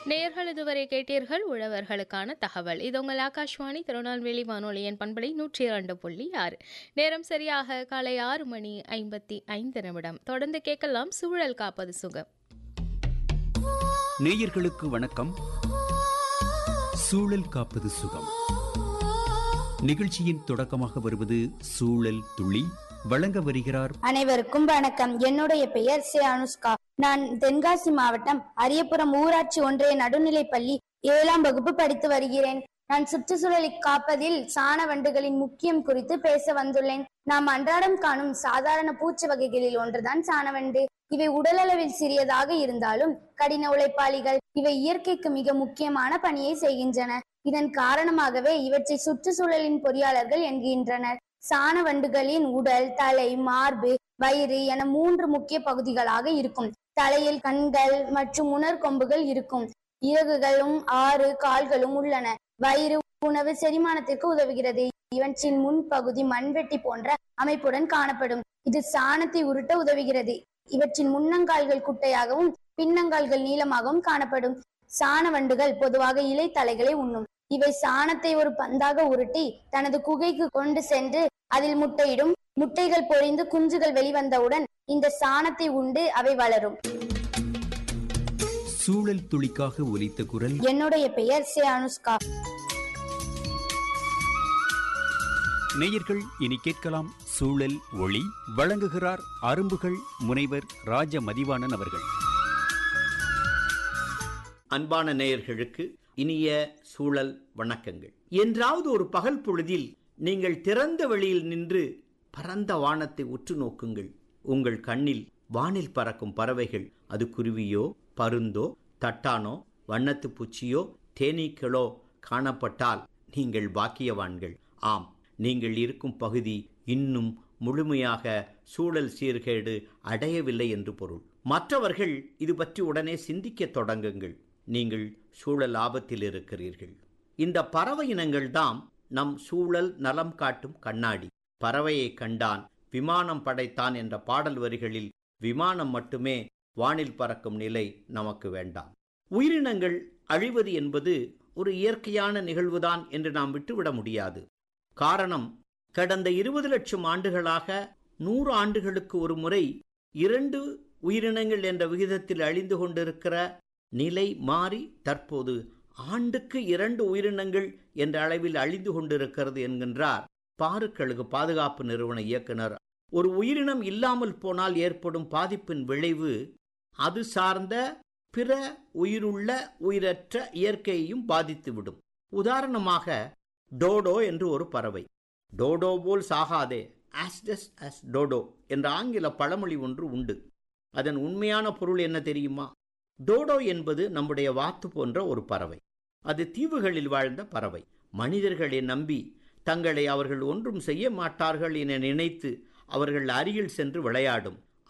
நேயர்கள் இதுவரை கேட்டீர்கள் உழவர்களுக்கான தகவல் இது உங்கள் ஆகாஷ்வாணி திருநெல்வேலி வானொலியின் பண்பலை நூற்றி இரண்டு புள்ளி ஆறு நேரம் சரியாக காலை ஆறு மணி ஐம்பத்தி ஐந்து நிமிடம் தொடர்ந்து கேட்கலாம் சூழல் காப்பது சுகம் நேயர்களுக்கு வணக்கம் சூழல் காப்பது சுகம் நிகழ்ச்சியின் தொடக்கமாக வருவது சூழல் துளி வழங்க வருகிறார் அனைவருக்கும் வணக்கம் என்னுடைய பெயர் சே அனுஷ்கா நான் தென்காசி மாவட்டம் அரியபுரம் ஊராட்சி ஒன்றிய நடுநிலைப்பள்ளி ஏழாம் வகுப்பு படித்து வருகிறேன் நான் சுற்றுச்சூழலை காப்பதில் சாண வண்டுகளின் முக்கியம் குறித்து பேச வந்துள்ளேன் நாம் அன்றாடம் காணும் சாதாரண பூச்சி வகைகளில் ஒன்றுதான் சாணவண்டு இவை உடலளவில் சிறியதாக இருந்தாலும் கடின உழைப்பாளிகள் இவை இயற்கைக்கு மிக முக்கியமான பணியை செய்கின்றன இதன் காரணமாகவே இவற்றை சுற்றுச்சூழலின் பொறியாளர்கள் என்கின்றனர் சாண வண்டுகளின் உடல் தலை மார்பு வயிறு என மூன்று முக்கிய பகுதிகளாக இருக்கும் தலையில் கண்கள் மற்றும் உணர்கொம்புகள் இருக்கும் இறகுகளும் ஆறு கால்களும் உள்ளன வயிறு உணவு செரிமானத்திற்கு உதவுகிறது இவற்றின் முன்பகுதி மண்வெட்டி போன்ற அமைப்புடன் காணப்படும் இது சாணத்தை உருட்ட உதவுகிறது இவற்றின் முன்னங்கால்கள் குட்டையாகவும் பின்னங்கால்கள் நீளமாகவும் காணப்படும் சாண வண்டுகள் பொதுவாக இலை தலைகளை உண்ணும் இவை சாணத்தை ஒரு பந்தாக உருட்டி தனது குகைக்கு கொண்டு சென்று அதில் முட்டையிடும் முட்டைகள் பொழிந்து குஞ்சுகள் வெளிவந்தவுடன் இந்த சாணத்தை உண்டு அவை வளரும் சூழல் துளிக்காக ஒலித்த குரல் என்னுடைய பெயர் சே அனுஷ்கா நேயர்கள் இனி கேட்கலாம் சூழல் ஒளி வழங்குகிறார் அரும்புகள் முனைவர் ராஜ மதிவாணன் அவர்கள் அன்பான நேயர்களுக்கு இனிய சூழல் வணக்கங்கள் என்றாவது ஒரு பகல் பொழுதில் நீங்கள் திறந்த வெளியில் நின்று பரந்த வானத்தை உற்று நோக்குங்கள் உங்கள் கண்ணில் வானில் பறக்கும் பறவைகள் அது குருவியோ பருந்தோ தட்டானோ வண்ணத்து பூச்சியோ தேனீக்களோ காணப்பட்டால் நீங்கள் பாக்கியவான்கள் ஆம் நீங்கள் இருக்கும் பகுதி இன்னும் முழுமையாக சூழல் சீர்கேடு அடையவில்லை என்று பொருள் மற்றவர்கள் இது பற்றி உடனே சிந்திக்கத் தொடங்குங்கள் நீங்கள் சூழல் ஆபத்தில் இருக்கிறீர்கள் இந்த பறவை இனங்கள்தாம் நம் சூழல் நலம் காட்டும் கண்ணாடி பறவையை கண்டான் விமானம் படைத்தான் என்ற பாடல் வரிகளில் விமானம் மட்டுமே வானில் பறக்கும் நிலை நமக்கு வேண்டாம் உயிரினங்கள் அழிவது என்பது ஒரு இயற்கையான நிகழ்வுதான் என்று நாம் விட்டுவிட முடியாது காரணம் கடந்த இருபது லட்சம் ஆண்டுகளாக நூறு ஆண்டுகளுக்கு ஒரு முறை இரண்டு உயிரினங்கள் என்ற விகிதத்தில் அழிந்து கொண்டிருக்கிற நிலை மாறி தற்போது ஆண்டுக்கு இரண்டு உயிரினங்கள் என்ற அளவில் அழிந்து கொண்டிருக்கிறது என்கின்றார் பாருக்கழுகு பாதுகாப்பு நிறுவன இயக்குனர் ஒரு உயிரினம் இல்லாமல் போனால் ஏற்படும் பாதிப்பின் விளைவு அது சார்ந்த பிற உயிருள்ள உயிரற்ற இயற்கையையும் பாதித்துவிடும் உதாரணமாக டோடோ என்று ஒரு பறவை டோடோ போல் சாகாதே ஆஸ்டஸ் அஸ் டோடோ என்ற ஆங்கில பழமொழி ஒன்று உண்டு அதன் உண்மையான பொருள் என்ன தெரியுமா டோடோ என்பது நம்முடைய வாத்து போன்ற ஒரு பறவை அது தீவுகளில் வாழ்ந்த பறவை மனிதர்களை நம்பி தங்களை அவர்கள் ஒன்றும் செய்ய மாட்டார்கள் என நினைத்து அவர்கள் அருகில் சென்று விளையாடும்